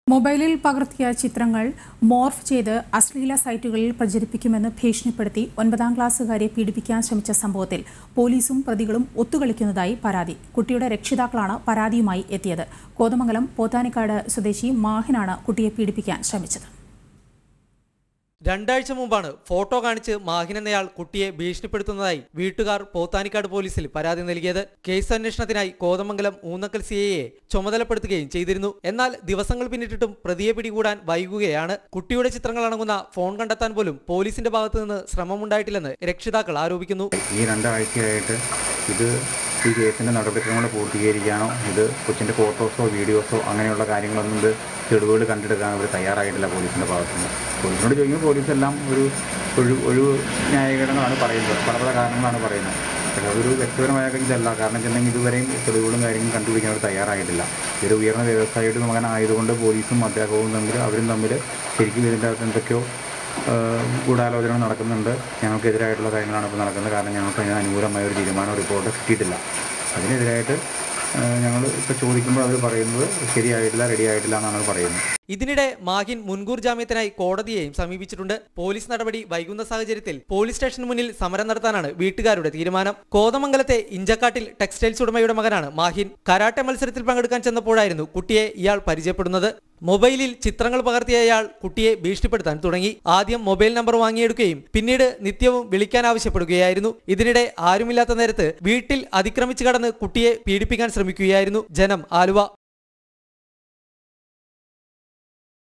മൊബൈലിൽ പകർത്തിയ ചിത്രങ്ങൾ മോർഫ് ചെയ്ത് അശ്ലീല സൈറ്റുകളിൽ പ്രചരിപ്പിക്കുമെന്ന് ഭീഷണിപ്പെടുത്തി ഒൻപതാം ക്ലാസ്സുകാരെ പീഡിപ്പിക്കാൻ ശ്രമിച്ച സംഭവത്തിൽ പോലീസും പ്രതികളും ഒത്തുകളിക്കുന്നതായി പരാതി കുട്ടിയുടെ രക്ഷിതാക്കളാണ് പരാതിയുമായി എത്തിയത് കോതമംഗലം പോത്താനിക്കാട് സ്വദേശി മാഹിനാണ് കുട്ടിയെ പീഡിപ്പിക്കാൻ ശ്രമിച്ചത് രണ്ടാഴ്ച മുമ്പാണ് ഫോട്ടോ കാണിച്ച് മാഹിൻ എന്നയാൾ കുട്ടിയെ ഭീഷണിപ്പെടുത്തുന്നതായി വീട്ടുകാർ പോത്താനിക്കാട് പോലീസിൽ പരാതി നൽകിയത് കേസ് അന്വേഷണത്തിനായി കോതമംഗലം ഊന്നക്കൽ സി ഐയെ ചുമതലപ്പെടുത്തുകയും ചെയ്തിരുന്നു എന്നാൽ ദിവസങ്ങൾ പിന്നിട്ടിട്ടും പ്രതിയെ പിടികൂടാൻ വൈകുകയാണ് കുട്ടിയുടെ ചിത്രങ്ങൾ അടങ്ങുന്ന ഫോൺ കണ്ടെത്താൻ പോലും പോലീസിന്റെ ഭാഗത്തു നിന്ന് ശ്രമമുണ്ടായിട്ടില്ലെന്ന് രക്ഷിതാക്കൾ ആരോപിക്കുന്നു ഈ രണ്ടാഴ്ചയായിട്ട് ഇത് ഈ കേസിൻ്റെ നടപടിക്രമങ്ങൾ പൂർത്തീകരിക്കാനോ ഇത് കൊച്ചിൻ്റെ ഫോട്ടോസോ വീഡിയോസോ അങ്ങനെയുള്ള കാര്യങ്ങളൊന്നും ഇത് തെളിവുകൾ കണ്ടെടുക്കാൻ അവർ തയ്യാറായിട്ടില്ല പോലീസിൻ്റെ ഭാഗത്തുനിന്ന് പോലീസിനോട് ചോദിക്കുമ്പോൾ പോലീസ് എല്ലാം ഒരു ഒഴു ഒഴിവ് ന്യായീകരണങ്ങളാണ് പറയുന്നത് പല പല കാരണങ്ങളാണ് പറയുന്നത് പക്ഷേ അതൊരു വ്യക്തിപരമായ ഇതല്ല കാരണം വെച്ചിട്ടുണ്ടെങ്കിൽ ഇതുവരെയും തെളിവുകളും കാര്യങ്ങളും കണ്ടുപിടിക്കാൻ അവർ തയ്യാറായിട്ടില്ല ഇതൊരു ഉയർന്ന വ്യവസായിയുടെ മകനായതുകൊണ്ട് പോലീസും അദ്ദേഹവും തമ്മിൽ അവരും തമ്മിൽ ശരിക്കും ഇതിൻ്റെ അകത്ത് എന്തൊക്കെയോ ഏഹ് ഗൂഢാലോചന നടക്കുന്നുണ്ട് ഞങ്ങൾക്കെതിരായിട്ടുള്ള കാര്യങ്ങളാണ് ഇപ്പോൾ നടക്കുന്നത് കാരണം ഞങ്ങൾക്ക് അതിന് അനുകൂലമായ ഒരു തീരുമാനം റിപ്പോർട്ട് കിട്ടിയിട്ടില്ല അതിനെതിരായിട്ട് ഞങ്ങൾ ഇപ്പോൾ ചോദിക്കുമ്പോൾ അവർ പറയുന്നത് ശരിയായിട്ടില്ല റെഡി ആയിട്ടില്ല എന്നാണ് പറയുന്നത് ഇതിനിടെ മാഹിൻ മുൻകൂർ ജാമ്യത്തിനായി കോടതിയെയും സമീപിച്ചിട്ടുണ്ട് പോലീസ് നടപടി വൈകുന്ന സാഹചര്യത്തിൽ പോലീസ് സ്റ്റേഷന് മുന്നിൽ സമരം നടത്താനാണ് വീട്ടുകാരുടെ തീരുമാനം കോതമംഗലത്തെ ഇഞ്ചക്കാട്ടിൽ ടെക്സ്റ്റൈൽസ് ഉടമയുടെ മകനാണ് മാഹിൻ കരാട്ടെ മത്സരത്തിൽ പങ്കെടുക്കാൻ ചെന്നപ്പോഴായിരുന്നു കുട്ടിയെ ഇയാൾ പരിചയപ്പെടുന്നത് മൊബൈലിൽ ചിത്രങ്ങൾ പകർത്തിയ അയാൾ കുട്ടിയെ ഭീഷണിപ്പെടുത്താൻ തുടങ്ങി ആദ്യം മൊബൈൽ നമ്പർ വാങ്ങിയെടുക്കുകയും പിന്നീട് നിത്യവും വിളിക്കാൻ ആവശ്യപ്പെടുകയായിരുന്നു ഇതിനിടെ ആരുമില്ലാത്ത നേരത്ത് വീട്ടിൽ അതിക്രമിച്ചു കടന്ന് കുട്ടിയെ പീഡിപ്പിക്കാൻ ശ്രമിക്കുകയായിരുന്നു ജനം ആലുവ